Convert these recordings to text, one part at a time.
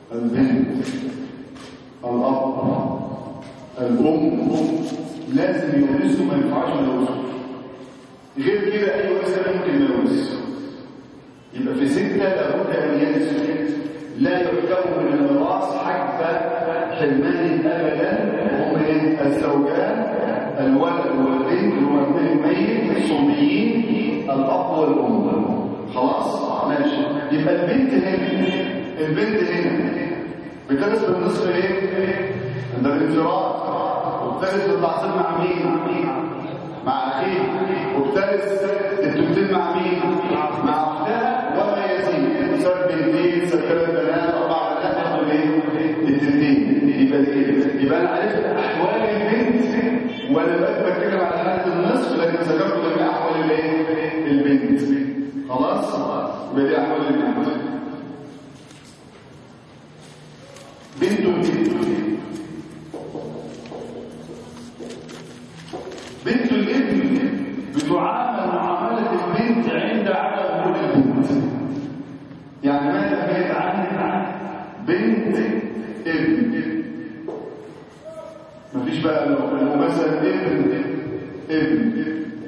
البنت الأب الأم لازم يورثوا ما ينفعش يورثوا غير كده أي ورثة ممكن يورث يبقى في ستة لابد أن يرثوا لا يحكم من الميراث حتى حرمان أبدا وهم إيه؟ الزوجان الولد والبنت اللي هو ابن الميت الصبيين الأب والأم خلاص ماشي يبقى البنت هنا البنت هنا بترث بالنصف ايه؟ عند الانفراد وبترث بالتعصيب مع مين؟ مع اخيه وبترث التبديل مع مين؟ مع اختها وما يزيد سواء بنتين سواء ثلاث بنات اربع بنات ياخدوا ايه؟ التنتين يبقى كده يبقى انا عرفت احوال البنت وانا بقى بتكلم على حاله النصف لكن ذكرت جميع احوال الايه؟ البنت خلاص؟ يبقى دي احوال البنت بنت البنت بنت الابن بتعامل معاملة البنت عند عدم وجود البنت يعني ماذا كانت عن بنت ابن مفيش بقى لو لو مثلا ابن ابن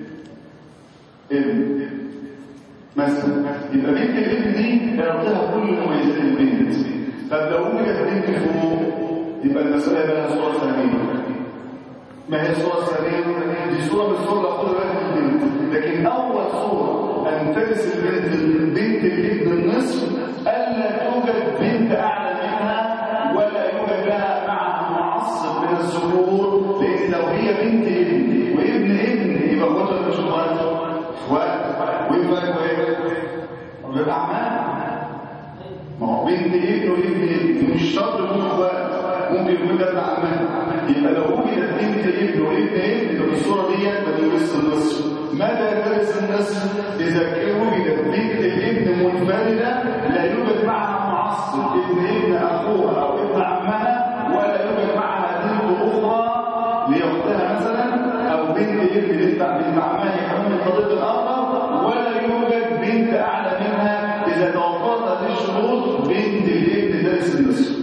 ابن مثلا يبقى بنت الابن دي يعطيها كل مميزات البنت طب لو وجدت بنت فوق يبقى المسألة بقى صورة ثانية ما هي الصورة الثانية؟ دي صورة من الصور اللي أخذها بقى البنت لكن أول صورة أن ترث البنت البنت الابن النصف ألا توجد بنت أعلى منها ولا يوجد لها معها معصب من الذكور لأن لو هي بنت ابن وابن ابن يبقى اخواتها مش اخوات اخوات ويبقى ايه؟ يبقى أعمال ما هو بنت ابن وابن ابن مش شرط يكون اخوات ممكن يكون ده ابن عمها يبقى لو وجدت بنت ابن وابن ابن يبقى الصوره دي ما تورث النصف ماذا تورث النصف اذا كان وجدت بنت الابن منفرده لا يوجد معها معصب ابن ابن اخوها او ابن عمها ولا يوجد معها بنت اخرى لاختها مثلا او بنت ابن بنت بنت عمها يحمل الطريق الاخر ولا يوجد بنت اعلى منها اذا توفرت هذه الشروط بنت الابن ترث النصف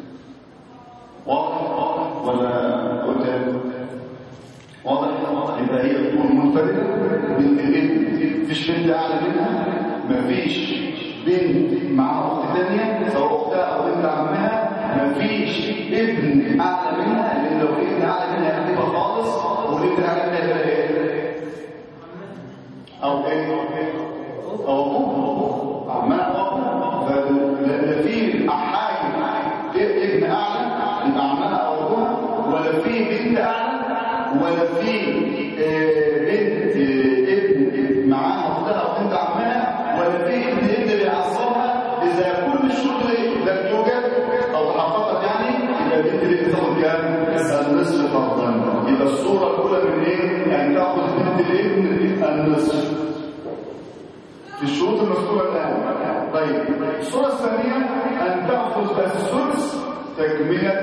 واضح ولا قلت واضح يبقى هي تكون منفرده بنت الابن مفيش بنت اعلى منها مفيش بنت معاها اخت ثانيه سواء اختها او بنت عمها مفيش ابن اعلى منها لان لو ابن اعلى منها هتبقى خالص والابن اعلى منها هتبقى ايه؟ او ايه؟ او ابوها عمها ابوها فلا في حاجه ابن اعلى يبقى عمها او ابوها ولا في بنت اعلى ولا في بنت ابن معاها اختها او بنت عمها ولا في ابن ابن بيعصبها اذا كل الشروط لم توجد او تحققت يعني يبقى بنت الابن تاخد كام؟ النصف فرضا يبقى الصوره الاولى من ايه؟ ان تاخذ بنت الابن النصف في الشروط المذكوره الان طيب الصوره الثانيه ان تاخذ الثلث تكمله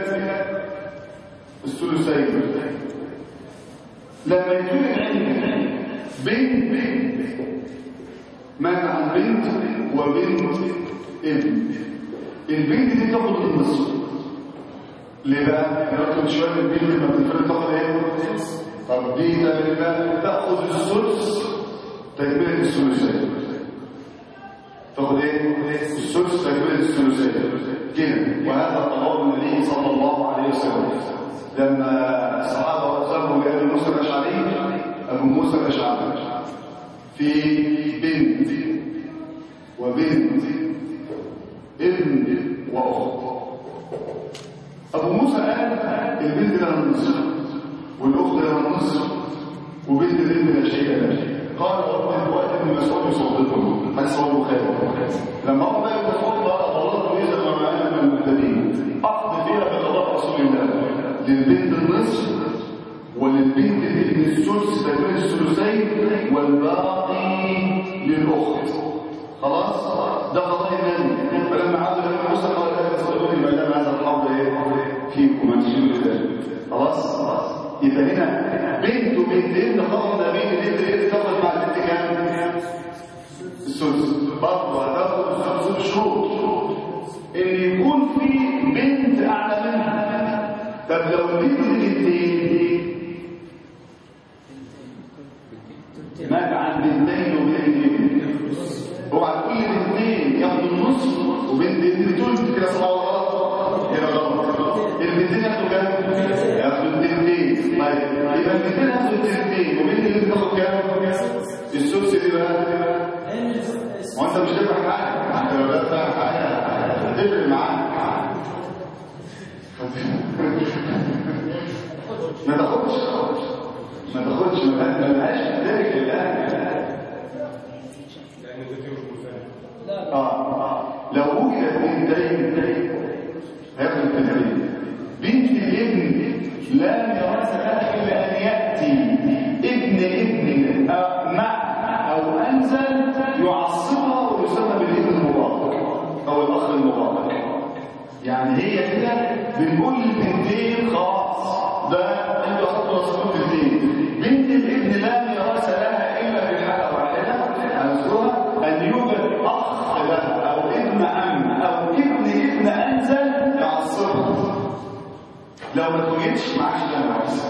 الثلثين لما يكون عندك بنت مات عن بنت وبنت ابن البنت دي تاخد النصف ليه بقى؟ ركبت شويه البنت لما بتنفرد تاخد ايه؟ طب دي تعمل بقى تاخد الثلث تكمله الثلثين تاخد ايه؟ الثلث تكمله الثلثين كده وهذا قرار النبي صلى الله عليه وسلم لما الصحابه وصلوا لابي موسى الاشعري ابو موسى الاشعري في بنت وبنت ابن واخت ابو موسى قال البنت لها النصف والاخت لها النصف وبنت الابن لا شيء لها قال رب وقت ابن مسعود يصدقه حديث رواه البخاري لما هو بقى يتفضل اضلته اذا ما معنا من المهتدين اقضي فيها بقضاء رسول الله للبنت النصف وللبنت الابن الثلث تكون الثلثين والباقي للاخت خلاص ده قضاء النبي فلما عاد النبي موسى قال لا تسالوني ما دام هذا الحوض ايه فيكم انتم ذلك خلاص يبقى هنا بنت وبنت ابن خطب ده بنت الابن الابن تاخد مع البنت كام؟ الثلث برضه هتاخد الثلث شروط ان يكون في بنت اعلى منها طب لو البنت دي بنتين مات عن بنتين وبنتين اوعى تقول لي بنتين ياخدوا النص وبنت ابن تلت كده صح ولا غلط كده غلط البنتين ياخدوا كام ياخدوا التلتين طيب يبقى البنتين ياخدوا التلتين وبنت اللي تاخد كام السدس دي بقى هو انت مش تفرق حاجه انت لو تفرق حاجه تفرق معاك ما تاخدش ما تاخدش ما لهاش ذلك الان اه لو وجدت بنتين هياخد التنين بنت الابن لا ميراث لها الا ان ياتي ابن ابن أو مع او انزل يعصبها ويسمى بالابن المبارك او الاخ المبارك يعني هي كده بنقول للبنتين خلاص ده انتوا اخدتوا نصيبكم بنتين بنت الابن لا ميراث لها الا في حاله واحده هنذكرها ان يوجد اخ لها او ابن عم او ابن ابن انزل يعصبها لو ما توجدش معاش ده معاش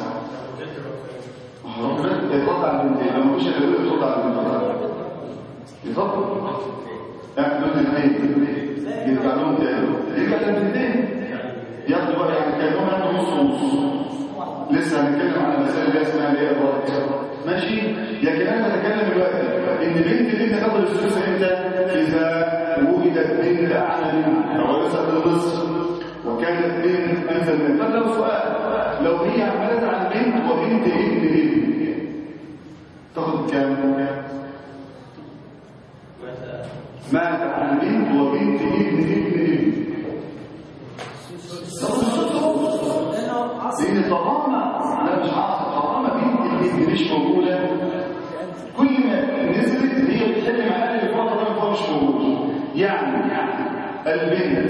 ربنا يترد على البنتين لو مفيش اللي يقول يترد على البنتين يفضل ياخدوا الاثنين يرجع لهم تاني يرجع للبنتين ياخدوا بقى يعني كانهم ياخدوا نص نص لسه هنتكلم عن المسائل اللي اسمها اللي هي الرابطه ماشي لكن انا بتكلم دلوقتي ان بنت الابن تاخد الفلوس امتى اذا وجدت بنت اعلى منها او لسه النصف وكانت بنت انزل منها طب لو سؤال لو هي عملت عن بنت وبنت ابن ابن تاخد كام مات عن بنت وبنت ابن ابن ابن لان طالما انا مش عارف طالما بنت الابن مش موجوده كل ما نزلت هي بتحل معاها اللي فوق ده فوق مش موجود يعني البنت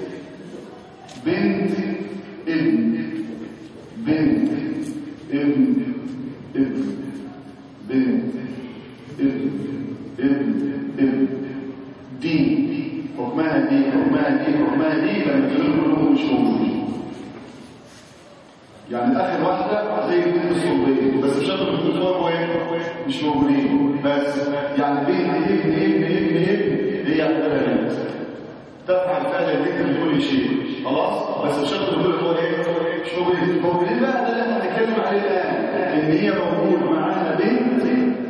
بنت ابن بنت ابن ابن بنت ابن ابن ابن دي حكمها دي حكمها دي حكمها دي لما تقول كلهم مش موجودين يعني اخر واحده زي بنت الصلبيه بس مش هتقول بنت هو مش موجودين بس يعني بنت ابن ابن ابن ابن هي عندها بنت تفعل فعل البنت بكل شيء خلاص بس مش هتقول بنت هو ايه مش موجودين موجودين بقى ده اللي احنا هنتكلم عليه الان ان هي موجود معاها بنت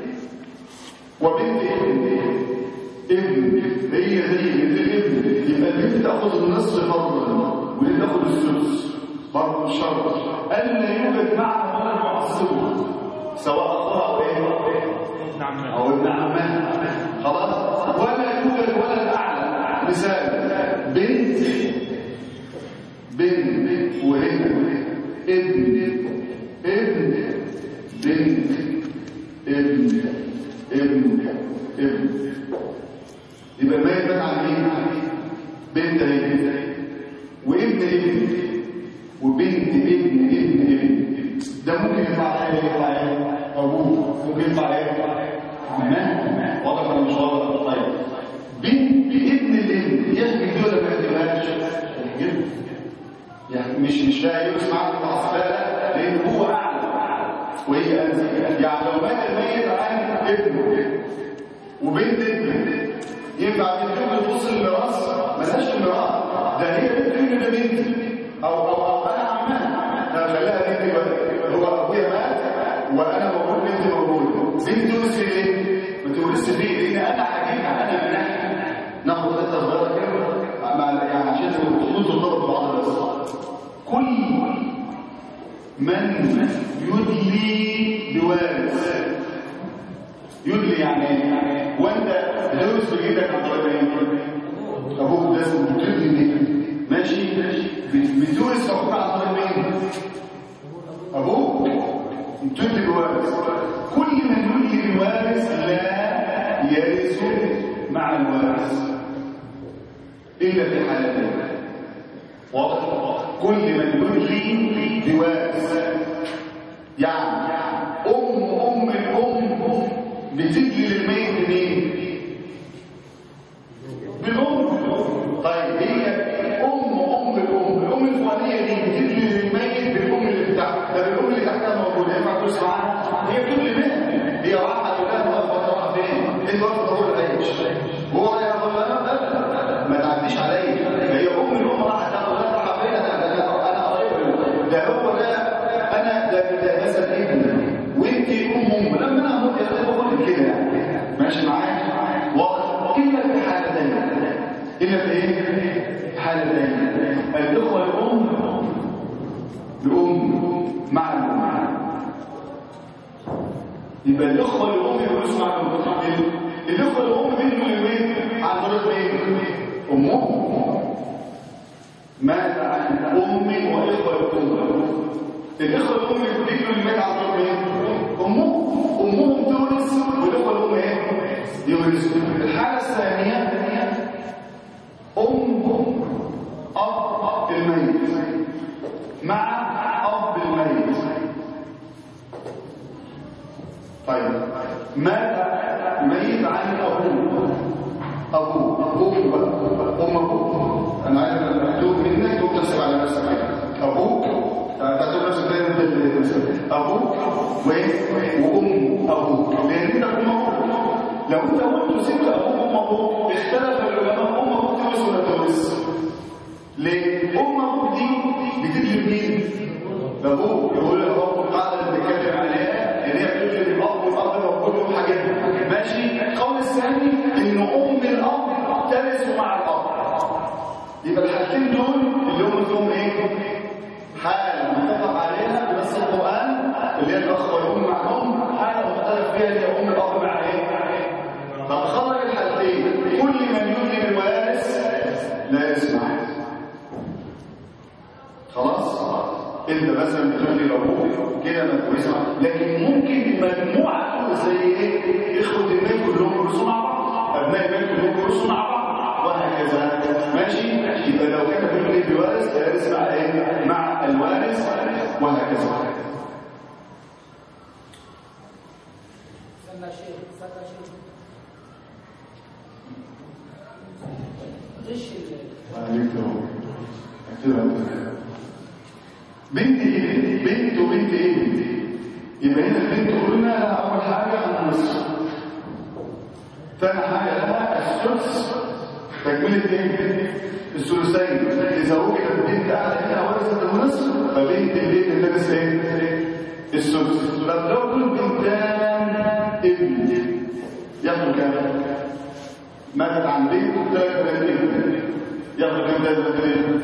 وبنت ابن ابن هي زي بنت الابن يبقى البنت تاخذ النصف فرضا واللي تاخذ السدس برضه شرط الا يوجد معها ولا معصبه سواء اخوها او ايه او ابن عمها خلاص ولا يوجد ولد اعلى مثال بنت بنت وابن ابن ابن بنت ابن ابن ابن يبقى ما يبقى عن مين بنت اهي وابن ابن وبنت ابن ابن ابن ده ممكن يطلع ايه يطلع ايه ابوه ممكن يطلع ايه عمان واضح ولا مش واضح طيب بنت ابن الابن يحكي دول ما يحكيهاش يعني مش مش لاقي يسمع العصباء لان هو اعلى وهي انزل يعني لو مات الميت عن ابنه وبنت ابنه ينفع بنت تبص للميراث ملهاش الميراث ده هي بنت ابن ده بنت او او او انا عمال فخليها بنت بقى هو ابويا مات وانا موجود بنت موجود بنت تورث ايه؟ ما تورثش فيه لان انا هجيبها انا من ناحيه ناخد حته صغيره كده مع يعني عشان الخطوط ترتبط ببعض بس كل من يدلي بوارث يدلي يعني ايه؟ وانت بتورث بجيبك عن طريق ايه؟ ابوك ده اسمه بتدلي دي ماشي بتورث ابوك عن طريق مين؟ ابوك بتدلي بوارث كل من يدلي بوارث لا يرث مع الوارث الا في حالتين واضح كل من يدلي بوارث يعني ام ام الام بتدلي للميت منين بالام طيب هي مع الام يبقى الاخوه الام يورثوا مع الام الاخوه الام بينهم مين عن طريق مين امهم مات عن ام واخوه الام الاخوه الام بينهم اللي مات عن طريق مين امهم امهم تورث والاخوه الام ايه يورثوا الحاله الثانيه ام اب الميت مع اب الميت طيب مات ميت عن ابوه ابوه ابوه بقى ام ابوه انا عايز مكتوب منك وتحسب على نفسك ابوك تعتبر نفسك دايما انت ابوك وام ابوك لان انت ام ابوك لو انت قلت وسبت ابوك وام ابوك اختلف العلماء ام ابوك تورث ولا تورث ليه ام ابوك دي بتجلب مين ابوك يقول لك ابوك القاعده اللي بنتكلم عليها ان هي بتجلب الاب والاب وكلهم حاجات ماشي القول الثاني ان ام الاب ترث مع الاب يبقى الحاجتين دول اللي هم فيهم ايه حاله متفق عليها بنص القران اللي هي الاخ والام مع الام حاله مختلف فيها اللي هي ام الاب مع ايه طب خرج الحالتين كل من يدرك الوارث لا يسمع خلاص انت مثلا بتقول لي ابوك كده ما كويسه لكن ممكن مجموعه زي ايه اخوه المال كلهم يرقصوا مع بعض ابناء المال كلهم يرقصوا مع بعض وهكذا ماشي يبقى لو كان بيقول لي بوارث هيرث مع ايه مع الوارث وهكذا استنى شيء استنى شيء غش عليك اهو اكتبها انت بنت ايه بنت وبنت ايه يبقى هنا البنت قلنا لها اول حاجه النصف ثاني حاجه لها السدس تكمله ايه الثلثين اذا وجدت بنت اعلى منها ورثت النصف فبنت البنت ترث ايه السدس طب لو كل بنتان ابن ياخدوا كام ماتت عن بنت ثلاث بنات ياخدوا كام ثلاث بنات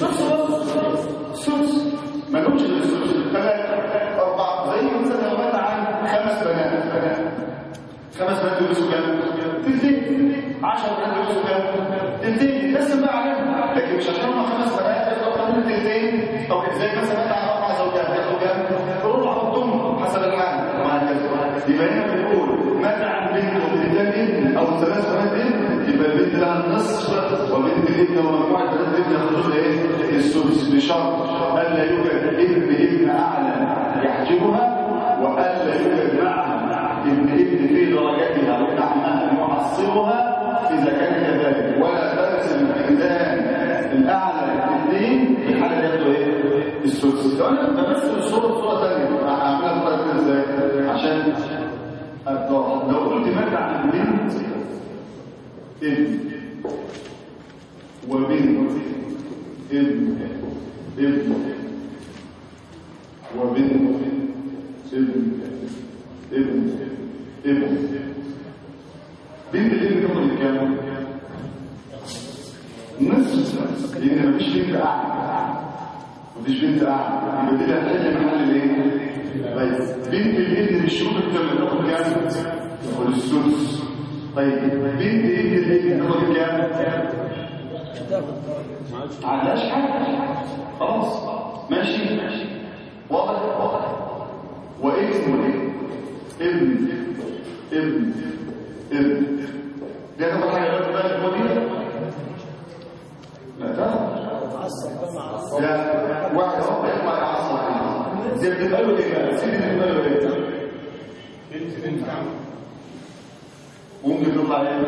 سدس ما لهمش غير السدس ثلاثة أربعة زي مثلا لو مات عن خمس بنات خمس بنات يورثوا كام؟ تلتين عشر بنات يورثوا كام؟ تلتين قسم بقى عليهم لكن مش عشان هم خمس بنات ياخدوا أكتر من تلتين طب ازاي مثلا مات عن أربع زوجات ياخدوا كام؟ ربع حطهم حسب الحال وهكذا يبقى هنا بنقول مات عن بنت وبنتان ابن أو ثلاث بنات ابن يبقى البنت لها النصف وبنت الابن ومجموعة بنات الابن ياخدوا ايه؟ السدس بشرط ألا يوجد ابن ابن أعلى يحجبها وألا يوجد معها ابن ابن في درجتها وابن عمها يعصرها إذا كان كذلك ولا ترث الابنان الأعلى الاثنين في الحالة دي ياخدوا ايه؟ السدس لو أنا بمثل الصورة بصورة ثانية هعملها بطريقة كده ازاي؟ عشان أتوضح لو قلت مادة عن بنت ابن وبنت ابن ابن وبنت ابن ابن ابن بنت الابن تاخد كام؟ نصف لان مفيش بنت اعلى مفيش بنت اعلى يبقى دي هتحل محل الايه؟ طيب بنت الابن بالشروط اللي تاخد كام؟ تاخد السدس طيب بنت ابن الابن تاخد كام؟ عندهاش حاجه خلاص ماشي ماشي واضح واضح وابن ابن ابن ابن ده تاخد حاجه غير بقى الودي لا تاخد لا واحد اهو يطلع يعصب زي بتبقى له ايه بقى سيدي بتبقى له ايه ممكن تطلع ايه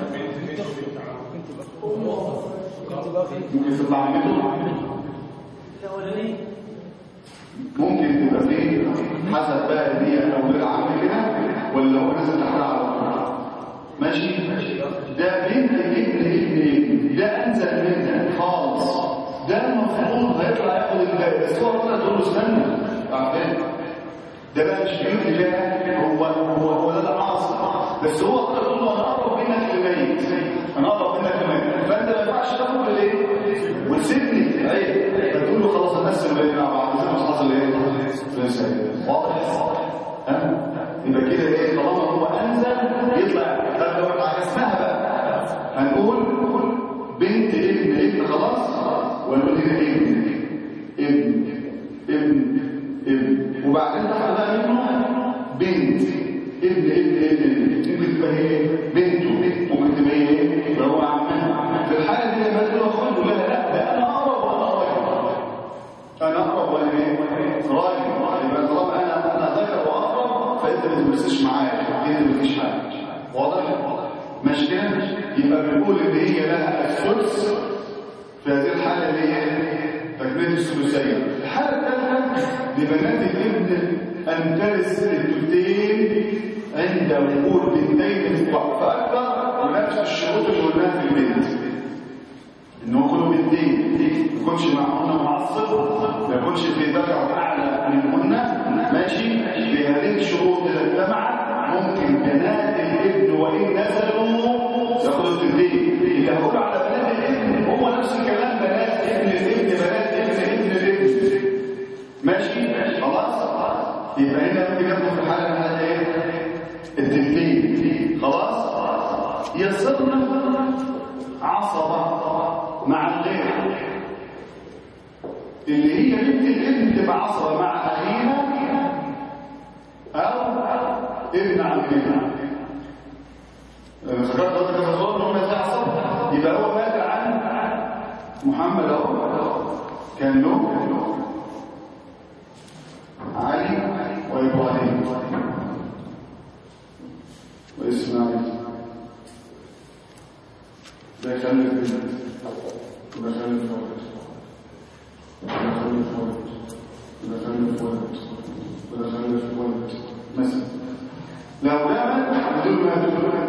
ممكن تطلع عمته الاولاني ممكن تبقى فيه حسب بقى ان هي اولاد عم كده ولا هو نزل تحت على طول ماشي ده بنت ابن ابن ابن ده انزل منها خالص ده المفروض هيطلع ياخد الباقي بس هو طلع تقول له استنى عارفين ده بقى مش بيوت الله هو هو هو ده العاصر بس هو طلع تقول له انا اقرب منك للميت انا اقرب منك للميت فانت ما ينفعش تاخد الايه وتسيبني عيب فتقول له خلاص نقسم بيننا مع بعض زي ما حصل ايه يطلع طب لو عكسناها بقى هنقول بنت ابن ابن خلاص ونقول هنا ابن ابن ابن ابن وبعدين تحت بقى منه بنت ابن ابن ابن ممكن تبقى هي بنته ممكن تبقى هي ايه يبقى هو عمها في الحاله دي لما تقول اخوه لا لا ده انا اقرب وانا راجل انا اقرب وانا ايه راجل يبقى طالما انا انا ذكر واقرب فانت ما تمسش معايا انت ما فيش حاجه واضح ماشي كده يبقى بنقول ان هي لها الثلث في هذه الحاله اللي هي تكمله الثلثيه الحاله الثالثه لبنات الابن ان ترث الثلثين عند وقوع بنتين فاكثر ونفس الشروط اللي قلناها في البنت ان هو كله بنتين ما يكونش معهن معصب ما يكونش في ذكر اعلى منهن ماشي بهذه الشروط اذا اجتمعت ممكن بنات الابن وان نزلوا ياخدوا التنتين اللي هقول على بنات الابن هو نفس الكلام بنات ابن الابن بنات ابن ابن الابن ماشي خلاص يبقى هنا ممكن ياخدوا في حاله من هذا ايه التنتين خلاص يصرنا عصبه مع الغير اللي هي بنت الابن تبقى عصبه مع اخيها او ابن عمها ذكرت قصدك كذا صوت هم ازاي عصب يبقى هو مات عن محمد اهو كان له علي وابراهيم واسماعيل ده يخلف بنت وده خلف ولد وده خلف ولد وده خلف ولد وده خلف ولد مثلا لو مات بدون ما بدون ما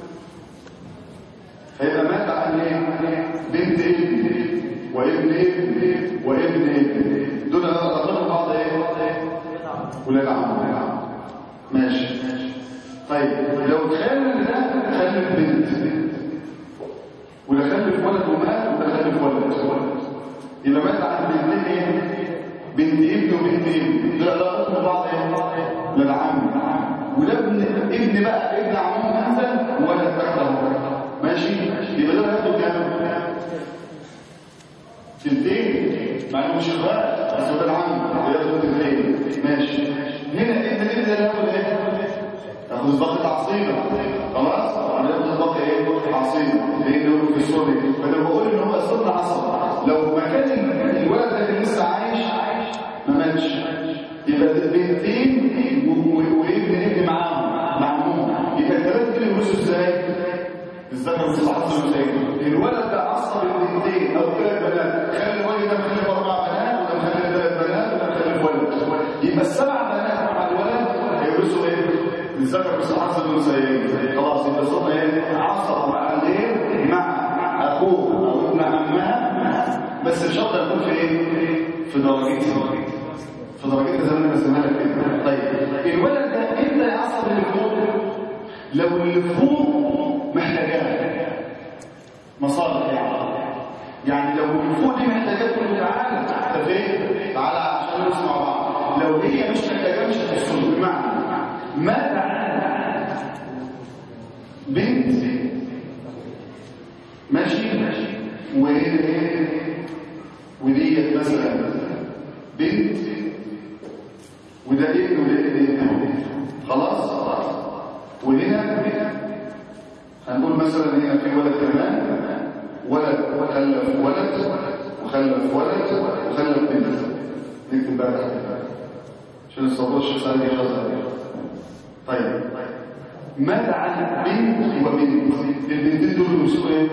هيبقى مات عن ايه بنت ابن وابن ابن وابن ابن دول اطلقوا بعض ايه ولاد عم ماشي طيب لو تخيل ده خلف بنت ولا خلف ولد ومات ولا خلف ولد يبقى مات عن بنتين ايه بنت ابن وبنت ابن دول اطلقوا بعض ايه ولاد عم وده ابن ابن بقى ابن عمهم انزل ولد تحته ماشي يبقى دول هياخدوا كام تلتين مع انه مش اخوات بس هو ده العم هياخدوا تلتين ماشي هنا ابن ابن ده هياخد ايه ياخد الضغط العصيبه خلاص هياخد الضغط ايه عصيبه لانه في سوريا فانا بقول ان هو اصلا عصب لو ما كان الولد ده كان لسه عايش ما ماتش يبقى بنتين وابن ابن معاهم معاهم يبقى الثلاث دول يورثوا ازاي الذكر مثل حظ الانثيين الولد ده عصب البنتين او ثلاث بنات خلي الولد ده مخلف اربع بنات وده مخلف ثلاث بنات وده مخلف ولد يبقى السبع بنات مع الولد هيورثوا ايه الذكر مثل حظ الانثيين خلاص يبقى صرنا ايه عصب مع الايه مع اخوه او ابن عمها بس الشرط يكون في ايه في درجتها في درجتها زي ما انا بسميها لك كده طيب الولد ده امتى يعصب اللي فوق لو اللي فوق محتاجاه مصالح يعني يعني لو اللي فوق دي محتاجاه تقول له تعالى انت فين تعالى عشان نسمع بعض لو هي مش محتاجاه مش هتحصل بمعنى ما تعالى بنت ماشي ماشي وهنا وديت مثلا بنت وده ابن وده ابن خلاص وهنا هنقول مثلا هنا في ولد كمان ولد خلف ولد وخلف ولد وخلف بنت نكتب بقى تحت عشان الصبور الشيخ سعيد يخلص طيب ماذا عن بنت وبنت البنتين دول يمسكوا ايه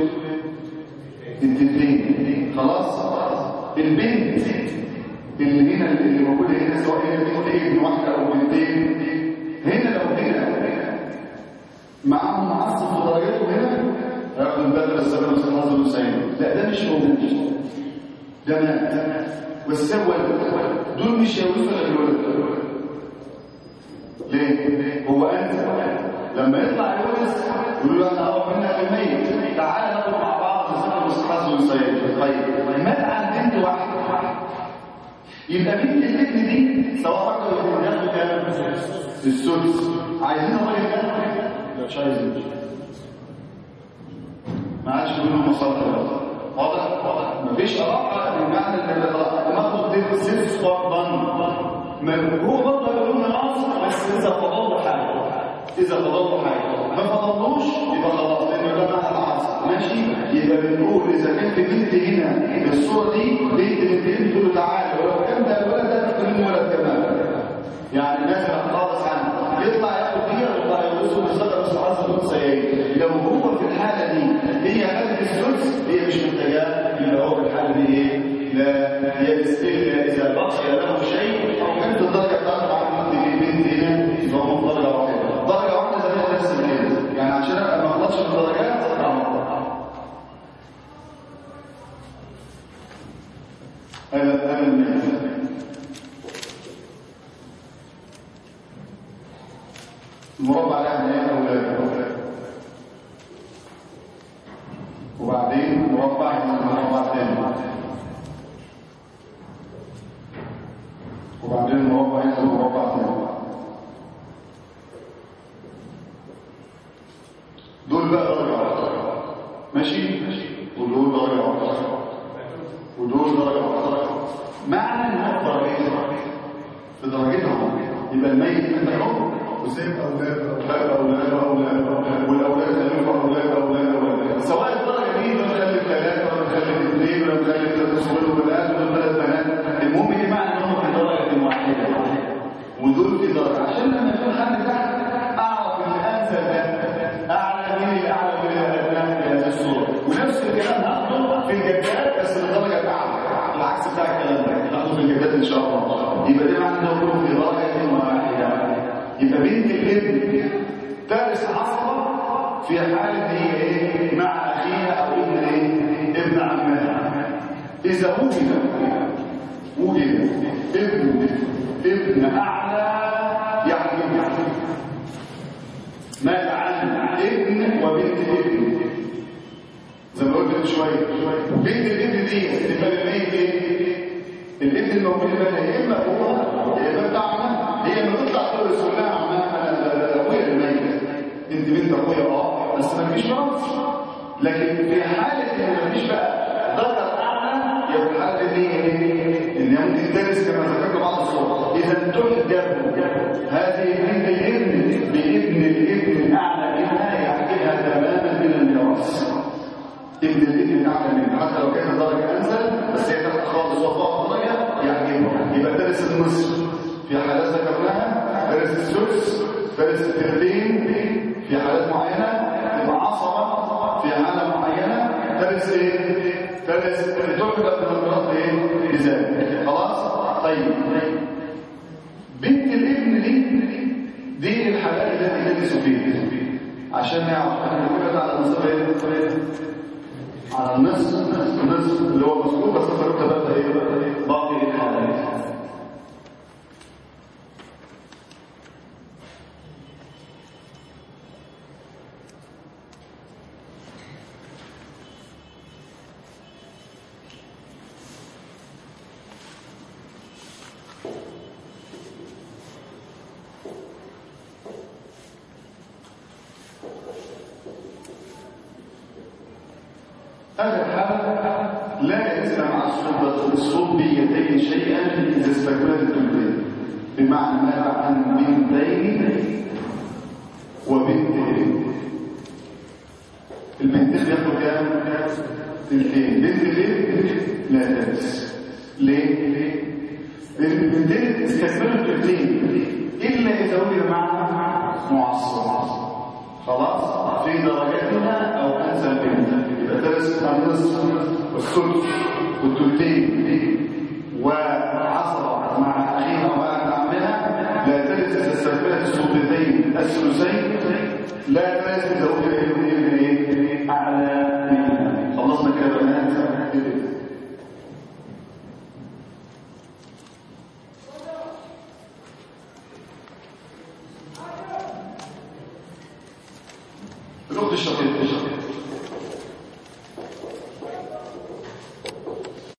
التنتين خلاص البنت اللي هنا اللي موجوده هنا سواء هي بنت ابن واحده او بنتين هنا لو هنا معاهم معصب في درجاته هنا هياخدوا البدل السبب مثل حظ الحسين لا ده مش موجود ده مات بس هو دول مش هيورثوا الا الولد ليه؟ هو انت لما يطلع يورث يقول له انا اقرب منك الميت تعالى ناخد مع بعض نسبب الحظ والسيد طيب مات عن بنت واحده يبقى بنت الابن دي سواء واحده ولا اثنين ياخدوا كام؟ السدس عايزين الراجل ده مش عايز يمشي ما عادش بيقولوا مصالح واضح واضح مفيش علاقه بمعنى ان ناخد دي سيلف سكواد بان هو برضه هيقولوا لنا ناقص بس اذا فضلوا حاجه اذا فضلوا حاجه ما فضلوش يبقى خلاص لان ده معنى العصر ماشي يبقى بنقول اذا كان في بنت هنا في الصوره دي بنت بنتين تقول له تعالى ولو كان ده الولد ده تاخد منه ولد كمان يعني نازل خالص عنه يطلع ياخد دي ويطلع يوصل للصدر بس عايز تكون سيئه لو هو في الحاله دي هي خدت الثلث هي مش محتاجاه يبقى هو في الحاله دي ايه لا يئس الا اذا بقي له شيء او كانت الدرجه بتاعته عن بنت بنت هنا يبقى هو درجه واحده درجه واحده زي ما نفس كده يعني عشان ما اغلطش في الدرجات هذا هذا المثال المربع ده يعني ايه اولاد وبعدين مربع ينزل مربع تاني وبعدين المربع ينزل مربع تاني دول بقى درجة واحدة ماشي ودول درجة واحدة ودول درجة واحدة معنى ان هو درجتين في درجتهم يبقى الميت عندهم وسيب أولاد أولاد أولاد أولاد والأولاد خليهم أولاد أولاد أولاد سواء الدرجة دي مخلف ثلاثة ولا مخلف اثنين ولا مخلف ثلاثة صغير وبنات ولا ثلاث بنات المهم إيه معنى إن هم في درجة واحدة ودول في درجة عشان لما يكون حد تحت أعرف الأنسب ده أعلى من الأعلى من الأدنى في هذه الصورة ونفس الكلام هاخده في الجدات بس الدرجة الأعلى العكس بتاع الكلام ده هاخده في الجدات إن شاء الله يبقى ده معنى إن هم في درجة واحدة يبقى بنت الابن ترث عصبة في حالة هي ايه مع اخيها او ابن ايه ابن عمها اذا وجد وجد ابن ابن اعلى يعني مات عن ابن وبنت ابن زي ما قلت من شويه بنت الابن دي تبقى الميت ايه الابن الموجود ده يا اما هو يا اما بتاع عمها هي لما تطلع تقول لها عمها انا ابويا الميت انت بنت اخويا اه بس ما فيش مرض لكن في حاله ان ما فيش بقى ذكر اعلى يبقى الحاله دي ايه ان هي ممكن تدرس كما ذكرنا بعض الصور اذا تحجب هذه بنت الابن بابن الابن الاعلى منها يحكيها تماما من الميراث ابن الابن الاعلى منها حتى لو كانت درجه انزل بس هي تحت خالص وفوق درجه يحجبها يبقى درس النصف في حالات ذكرناها درس السدس درس الترتين في حالات معينه يبقى عصبه في حاله معينه درس ايه درس تحدث من المرض ايه لذلك خلاص طيب بنت الابن دي دي الحالات التي تدرس فيها عشان نعرف احنا بنقول على النصف ايه على النصف النصف اللي هو مذكور بس فرقت بقى ايه باقي الحالات هذا الحال لا يلزم مع الصلب الصلبيتين شيئا اذا استكملت التلبين بمعنى ماذا عن بنتين وبنت ابن البنتين بياخدوا كام؟ تلتين بنت الابن لا تلبس ليه؟ لان البنتين استكملوا التلتين الا اذا وجد معها معصب خلاص في درجاتها او انزل منها يبقى درس النصف والثلث والثلثين وعصر مع اخيها ومع عمها لا ترث اذا استقبلت السلطتين الثلثين لا ترث اذا وجد ابن ايه اعلى منها خلصنا كده بنات الاخت الشقيقه